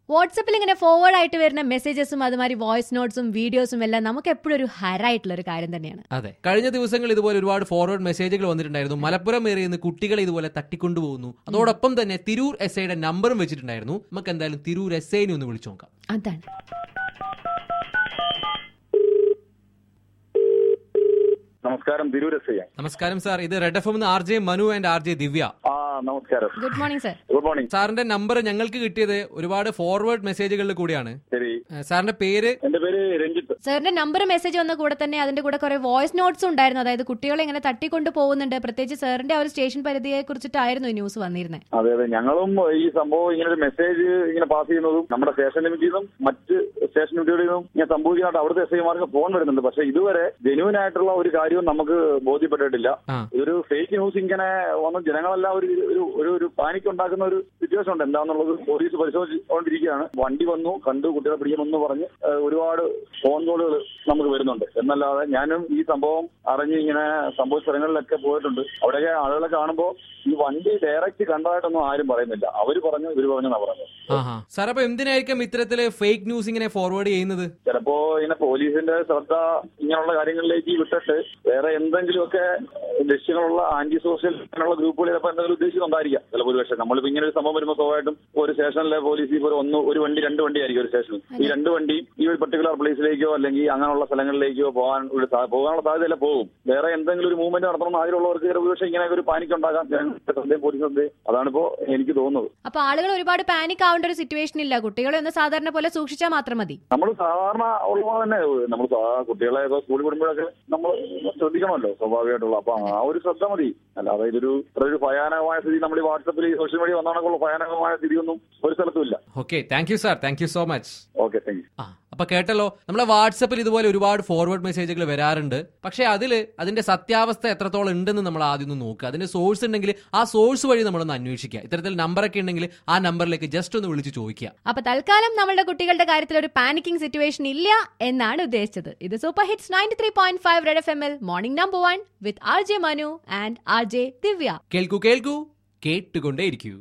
വാട്സപ്പിൽ ഇങ്ങനെ ഫോർവേഡ് ആയിട്ട് വരുന്ന മെസ്സേജസും അതുമാതിരി വോയിസ് നോട്ട്സും വീഡിയോസും എല്ലാം നമുക്ക് എപ്പോഴും ഒരു ഹരായിട്ടുള്ള ഒരു കാര്യം തന്നെയാണ് അതെ കഴിഞ്ഞ ദിവസങ്ങളിൽ ഇതുപോലെ ഒരുപാട് ഫോർവേഡ് മെസ്സേജുകൾ വന്നിട്ടുണ്ടായിരുന്നു മലപ്പുറം ഏറിയ നിന്ന് കുട്ടികളെ ഇതുപോലെ തട്ടിക്കൊണ്ടുപോകുന്നു അതോടൊപ്പം തന്നെ തിരൂർ എസ് ഐയുടെ നമ്പറും വെച്ചിട്ടുണ്ടായിരുന്നു നമുക്ക് എന്തായാലും തിരൂർ എസ് ഐനെ ഒന്ന് വിളിച്ചു നോക്കാം അതാണ് നമസ്കാരം തിരൂർ എസ് ഐ നമസ്കാരം സാർ ഇത് Red F M R J Manu and R J Divya ആ നമസ്കാരം good morning sir good morning സാറിന്റെ നമ്പർ ഞങ്ങൾക്ക് കിട്ടിയത് ഒരുപാട് ഫോർവേഡ് മെസ്സേജുകളിൽ കൂടിയാണ് ശരി ഏഹ് സാറിന്റെ പേര് എന്റെ പേര് രഞ്ജിത്ത് സാറിന്റെ നമ്പർ മെസ്സേജ് വന്ന കൂടെ തന്നെ അതിന്റെ കൂടെ കുറെ വോയിസ് നോട്ട്സും ഉണ്ടായിരുന്നു അതായത് കുട്ടികളെ ഇങ്ങനെ തട്ടിക്കൊണ്ട് പോകുന്നുണ്ട് പ്രത്യേകിച്ച് സാറിന്റെ ആ ഒരു സ്റ്റേഷൻ പരിധിയെ കുറിച്ചിട്ടായിരുന്നു ഈ ന്യൂസ് വന്നിരുന്നത് അതെ അതെ ഞങ്ങളും ഈ സംഭവം ഇങ്ങനെ ഒരു മെസ്സേജ് ഇങ്ങനെ പാസ് ചെയ്യുന്നതും നമ്മുടെ സ്റ്റേഷൻ ലിമിറ്റിൽ നിന്നും മറ്റ് സ്റ്റേഷൻ ലിമിറ്റുകളിൽ നിന്നും ഇങ്ങനെ സംഭവിക്കാനായിട്ട് അവിടുത്തെ എസ് ഐമാർക്ക് ഫോൺ വരുന്നുണ്ട് പക്ഷെ ഇതുവരെ ജെന്യൂൻ ആയിട്ടുള്ള ഒരു കാര്യവും നമുക്ക് ബോധ്യപ്പെട്ടിട്ടില്ല ആ. ഇതൊരു ഫേക്ക് ന്യൂസ് ഇങ്ങനെ വന്ന് ജനങ്ങളെല്ലാം ഒരു ഒരു ഒരു ഒരു പാനിക് ഉണ്ടാക്കുന്ന ഒരു സിറ്റുവേഷൻ ഉണ്ട് എന്താണെന്നുള്ളത് പോലീസ് പരിശോധിച്ചുകൊണ്ടിരിക്കുകയാണ് വണ്ടി വന്നു കണ്ടു കുട്ടികളെ പിടിക്കുമെന്ന് പറഞ്ഞ് ഏഹ്, ഒരുപാട് ഫോൺ കോളുകൾ നമുക്ക് വരുന്നുണ്ട് എന്നല്ലാതെ ഞാനും ഈ സംഭവം അറിഞ്ഞ് ഇങ്ങനെ സംഭവ സ്ഥലങ്ങളിലൊക്കെ പോയിട്ടുണ്ട് അവിടെയൊക്കെ ആളുകളെ കാണുമ്പോൾ ഈ വണ്ടി ഡയറക്റ്റ് കണ്ടതായിട്ടൊന്നും ആരും പറയുന്നില്ല അവര് പറഞ്ഞു ഇവര് പറഞ്ഞു എന്നാ പറഞ്ഞത് ആഹാ സാർ അപ്പൊ എന്തിനായിരിക്കും ഇത്തരത്തില് ഫേക്ക് ന്യൂസ് ഇങ്ങനെ ഫോർവേഡ് ചെയ്യുന്നത് ചിലപ്പോ ഇങ്ങനെ പോലീസിന്റെ ശ്രദ്ധ ഇങ്ങനെയുള്ള കാര്യങ്ങളിലേക്ക് വിട്ടിട്ട് വേറെ എന്തെങ്കിലുമൊക്കെ ലക്ഷ്യങ്ങളുള്ള ആന്റി സോഷ്യൽ അങ്ങനെയുള്ള ഗ്രൂപ്പുകൾ ചിലപ്പോൾ എന്തെങ്കിലും ഉദ്ദേശിക്കുന്നുണ്ടായിരിക്കാം ചിലപ്പോൾ ഒരു പക്ഷേ നമ്മളിപ്പോ ഇങ്ങനെ ഒരു സംഭവം വരുമ്പോൾ സ്വാഭാവികമായിട്ടും ഒരു സ്റ്റേഷനിലെ പോലീസ് ഇപ്പോൾ ഒരു ഒന്ന് ഒരു വണ്ടി രണ്ട് വണ്ടി ആയിരിക്കും ഒരു സ്റ്റേഷനിൽ ഈ രണ്ട് വണ്ടി ഈ ഒരു പർട്ടിക്കുലർ പ്ലേസിലേക്കോ അല്ലെങ്കിൽ അങ്ങനെയുള്ള സ്ഥലങ്ങളിലേക്കോ പോകാൻ ഒരു സാ- പോകാനുള്ള സാധ്യതയില്ല പോകും വേറെ എന്തെങ്കിലും ഒരു മൂവ്മെന്റ് നടത്തണം ആഗ്രഹമുള്ളവർക്ക് ചിലപ്പോൾ പക്ഷേ ഇങ്ങനെ ഒരു പാനിക് ഉണ്ടാകാം ജനങ്ങളുടെ ശ്രദ്ധയും പോലീസ് ശ്രദ്ധയും അതാണിപ്പോ എനിക്ക് തോന്നുന്നത് അപ്പൊ ആളുകൾ ഒരുപാട് പാനിക് ആവേണ്ട ഒരു സിറ്റുവേഷൻ ഇല്ല കുട്ടികളെ ഒന്ന് സാധാരണ പോലെ സൂക്ഷിച്ചാൽ മാത്രം മതി നമ്മൾ സാധാരണ ഉള്ള പോലെ തന്നെ നമ്മൾ കുട്ടികളെ ഇപ്പൊ സ്കൂളിൽ വിടുമ്പോഴൊക്കെ നമ്മൾ ശ്രദ്ധിക്കണമല്ലോ സ്വാഭാവികമായിട്ടുള്ള അപ്പൊ ആ ഒരു ശ്രദ്ധ മതി അല്ലാതെ ഇതൊരു ഇത്ര ഒരു ഭയാനകമായ സ്ഥിതി നമ്മൾ ഈ വാട്സപ്പിൽ സോഷ്യൽ മീഡിയ വന്നാണെന്നുള്ള ഭയാനകമായ സ്ഥിതിയൊന്നും ഒരു സ്ഥലത്തും ഇല്ല okay thank you sir thank you so much okay thank you ആ അപ്പൊ കേട്ടല്ലോ നമ്മളെ വാട്സപ്പിൽ ഇതുപോലെ ഒരുപാട് ഫോർവേഡ് മെസ്സേജുകൾ വരാറുണ്ട് പക്ഷെ അതിൽ അതിന്റെ സത്യാവസ്ഥ എത്രത്തോളം ഉണ്ടെന്ന് നമ്മൾ ആദ്യം ഒന്ന് നോക്കുക അതിന്റെ സോഴ്സ് ഉണ്ടെങ്കിൽ ആ സോഴ്സ് വഴി നമ്മളൊന്ന് അന്വേഷിക്കുക ഇത്തരത്തിൽ നമ്പറൊക്കെ ഉണ്ടെങ്കിൽ ആ നമ്പറിലേക്ക് ജസ്റ്റ് ഒന്ന് വിളിച്ച് ചോദിക്കുക അപ്പൊ തൽക്കാലം നമ്മളുടെ കുട്ടികളുടെ കാര്യത്തിൽ ഒരു പാനിക്കിംഗ് സിറ്റുവേഷൻ ഇല്ല എന്നാണ് ഉദ്ദേശിച്ചത് ഇത് super hits ninety three point five Red F M L morning number one with R J Manu and R J Divya കേൾക്കൂ കേൾക്കൂ കേട്ടുകൊണ്ടേയിരിക്കൂ